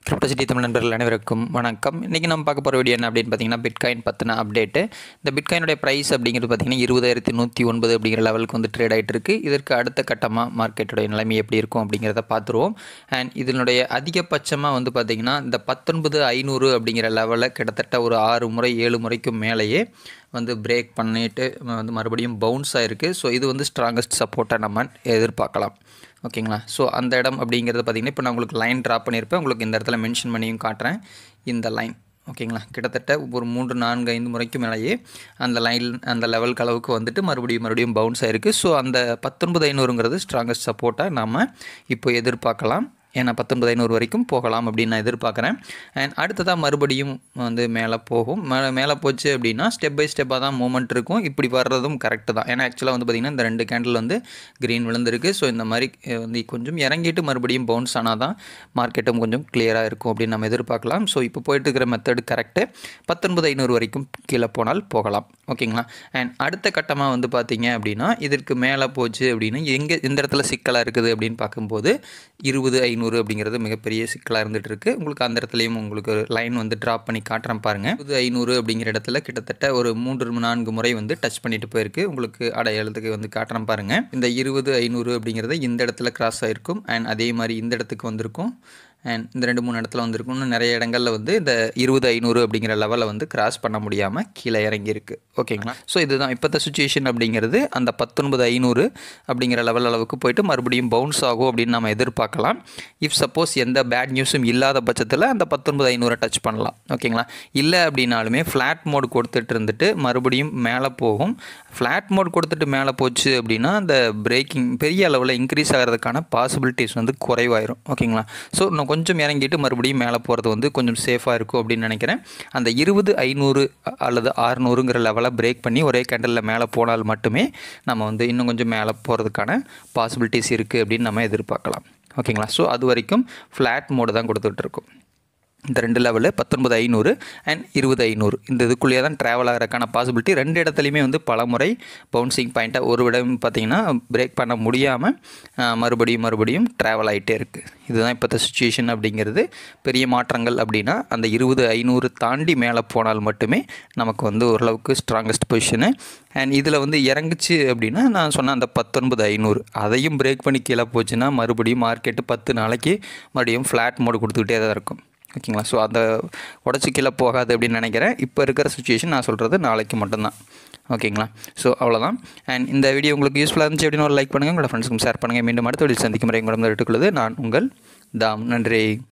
Crypto City Tamil நண்பர்கள் அனைவருக்கும் வணக்கம் இன்றைக்கி நம்ம பார்க்க போகிற வீடியோ என்ன அப்படின்னு பார்த்தீங்கன்னா பிட்காயின் பற்றின அப்டேட்டு இந்த பிட்காயினுடைய ப்ரைஸ் அப்படிங்கிறது பார்த்தீங்கன்னா இருபதாயிரத்தி நூற்றி ஒன்பது அப்படிங்கிற லெவலுக்கு வந்து ட்ரேட் ஆகிட்டு இருக்கு இதற்கு அடுத்த கட்டமாக மார்க்கெட்டுடைய நிலைமை எப்படி இருக்கும் அப்படிங்கிறத பார்த்துருவோம் அண்ட் இதனுடைய அதிகபட்சமாக வந்து பார்த்திங்கன்னா இந்த பத்தொன்பது ஐநூறு அப்படிங்கிற லெவலில் கிட்டத்தட்ட ஒரு ஆறு முறை ஏழு முறைக்கும் மேலேயே வந்து பிரேக் பண்ணிட்டு வந்து மறுபடியும் பவுன்ஸ் ஆகிருக்கு ஸோ இது வந்து ஸ்ட்ராங்கஸ்ட் சப்போர்ட்டாக நம்ம எதிர்பார்க்கலாம் ஓகேங்களா ஸோ அந்த இடம் அப்படிங்கிறது பார்த்திங்கன்னா இப்போ நான் உங்களுக்கு லைன் ட்ரா பண்ணியிருப்பேன் உங்களுக்கு இந்த இடத்துல மென்ஷன் பண்ணியும் காட்டுறேன் இந்த லைன் ஓகேங்களா கிட்டத்தட்ட ஒரு மூன்று நான்கு ஐந்து முறைக்கு மேலேயே அந்த லைன் அந்த லெவலுக்கு அளவுக்கு வந்துட்டு மறுபடியும் மறுபடியும் பவுன்ஸ் ஆகிருக்கு ஸோ அந்த பத்தொன்பது ஐநூறுங்கிறது ஸ்ட்ராங்கஸ்ட் சப்போர்ட்டாக நாம் இப்போ எதிர்பார்க்கலாம் ஏன்னா பத்தொன்பது ஐநூறு வரைக்கும் போகலாம் அப்படின்னு நான் எதிர்பார்க்குறேன் அண்ட் அடுத்ததாக மறுபடியும் வந்து மேலே போகும் மேலே மேலே போச்சு அப்படின்னா ஸ்டெப் பை ஸ்டெப்பாக தான் மூமெண்ட் இருக்கும் இப்படி வர்றதும் கரெக்டு தான் ஏன்னா ஆக்சுவலாக வந்து பார்த்திங்கன்னா இந்த ரெண்டு கேண்டில் வந்து க்ரீன் விழுந்திருக்கு ஸோ இந்த மாதிரி அஹ், வந்து கொஞ்சம் இறங்கிட்டு மறுபடியும் பவுன்ஸ் ஆனால் தான் மார்க்கெட்டும் கொஞ்சம் கிளியராக இருக்கும் அப்படின்னு நம்ம எதிர்பார்க்கலாம் ஸோ இப்போ போயிட்டு இருக்கிற மெத்தட் கரெக்டு பத்தொன்பது ஐநூறு வரைக்கும் கீழே போனால் போகலாம் ஓகேங்களா அண்ட் அடுத்த கட்டமாக வந்து பார்த்தீங்க அப்படின்னா இதற்கு மேலே போச்சு அப்படின்னா எங்கே எந்த இடத்துல சிக்கலாக இருக்குது அப்படின்னு பார்க்கும்போது இருபது ஐநூறு அப்படிங்கிறது மிகப்பெரிய சிக்கலாக இருந்துகிட்டு இருக்கு உங்களுக்கு அந்த இடத்துலையும் உங்களுக்கு ஒரு லைன் வந்து ட்ராப் பண்ணி காட்டுறேன் பாருங்கள் இருபது ஐநூறு அப்படிங்கிற இடத்துல கிட்டத்தட்ட ஒரு மூன்று நான்கு முறை வந்து டச் பண்ணிட்டு போயிருக்கு உங்களுக்கு அடையாளத்துக்கு வந்து காட்டுறேன் பாருங்கள் இந்த இருபது ஐநூறு அப்படிங்கிறது இந்த இடத்துல கிராஸ் ஆகிருக்கும் அண்ட் அதே மாதிரி இந்த இடத்துக்கு வந்திருக்கும் அண்ட் இந்த ரெண்டு மூணு இடத்துல வந்திருக்கும் இன்னும் நிறைய இடங்களில் வந்து இந்த இருபது ஐநூறு அப்படிங்கிற லெவலில் வந்து கிராஸ் பண்ண முடியாமல் கீழே இறங்கியிருக்கு ஓகேங்களா ஸோ இதுதான் இப்போத்த சுச்சுவேஷன் அப்படிங்கிறது அந்த பத்தொன்பது ஐநூறு அப்படிங்கிற லெவல் அளவுக்கு போயிட்டு மறுபடியும் பவுன்ஸ் ஆகும் அப்படின்னு நம்ம எதிர்பார்க்கலாம் இஃப் சப்போஸ் எந்த பேட் நியூஸும் இல்லாத பட்சத்தில் அந்த பத்தொன்பது ஐநூறை டச் பண்ணலாம் ஓகேங்களா இல்லை அப்படின்னாலுமே ஃப்ளாட் மோட் கொடுத்துட்டு இருந்துட்டு மறுபடியும் மேலே போகும் ஃப்ளாட் மோட் கொடுத்துட்டு மேலே போச்சு அப்படின்னா அந்த பிரேக்கிங் பெரிய அளவில் இன்க்ரீஸ் ஆகிறதுக்கான பாசிபிலிட்டிஸ் வந்து குறைவாயிரும் ஓகேங்களா ஸோ இன்னும் கொஞ்சம் இறங்கிட்டு மறுபடியும் மேலே போகிறது வந்து கொஞ்சம் சேஃபாக இருக்கும் அப்படின்னு நினைக்கிறேன் அந்த இருபது ஐநூறு அல்லது ஆறுநூறுங்கிற லெவலை பிரேக் பண்ணி ஒரே கேண்டலில் மேலே போனால் மட்டுமே நம்ம வந்து இன்னும் கொஞ்சம் மேலே போகிறதுக்கான பாசிபிலிட்டிஸ் இருக்குது அப்படின்னு நம்ம எதிர்பார்க்கலாம் ஓகேங்களா ஸோ அது வரைக்கும் ஃப்ளாட் மோடு தான் கொடுத்துட்ருக்கோம் இந்த ரெண்டு லெவலு பத்தொன்பது ஐநூறு அண்ட் இருபது ஐநூறு இந்த இதுக்குள்ளேயே தான் ட்ராவல் ஆகிறதுக்கான பாசிபிலிட்டி ரெண்டு இடத்துலையுமே வந்து பல முறை பவுன்சிங் பாயிண்ட்டாக ஒரு இடம் பார்த்தீங்கன்னா பிரேக் பண்ண முடியாமல் மறுபடியும் மறுபடியும் ட்ராவல் ஆகிட்டே இருக்குது இதுதான் இப்போத்த சுச்சுவேஷன் அப்படிங்கிறது பெரிய மாற்றங்கள் அப்படின்னா அந்த இருபது ஐநூறு தாண்டி மேலே போனால் மட்டுமே நமக்கு வந்து ஓரளவுக்கு ஸ்ட்ராங்கஸ்ட் பொசிஷனு அண்ட் இதில் வந்து இறங்குச்சு அப்படின்னா நான் சொன்ன அந்த பத்தொன்பது ஐநூறு அதையும் பிரேக் பண்ணி கீழே போச்சுன்னா மறுபடியும் மார்க்கெட்டு பத்து நாளைக்கு மறுபடியும் ஃப்ளாட் மோடு கொடுத்துக்கிட்டே தான் இருக்கும் ஓகேங்களா ஸோ அந்த உடச்சி கீழே போகாது அப்படின்னு நினைக்கிறேன் இப்போ இருக்கிற சுச்சுவேஷன் நான் சொல்கிறது நாளைக்கு மட்டும்தான் ஓகேங்களா ஸோ அவ்வளோதான் அண்ட் இந்த வீடியோ உங்களுக்கு யூஸ்ஃபுல்லாக இருந்துச்சு அப்படின்னு ஒரு லைக் பண்ணுங்கள் உங்களோட ஃப்ரெண்ட்ஸுக்கும் ஷேர் பண்ணுங்கள் மீண்டும் அடுத்த வீடியோ சந்திக்கும் வரை உங்களிடம் எடுத்துக்கொள்வது நான் உங்கள் தாம் நன்றி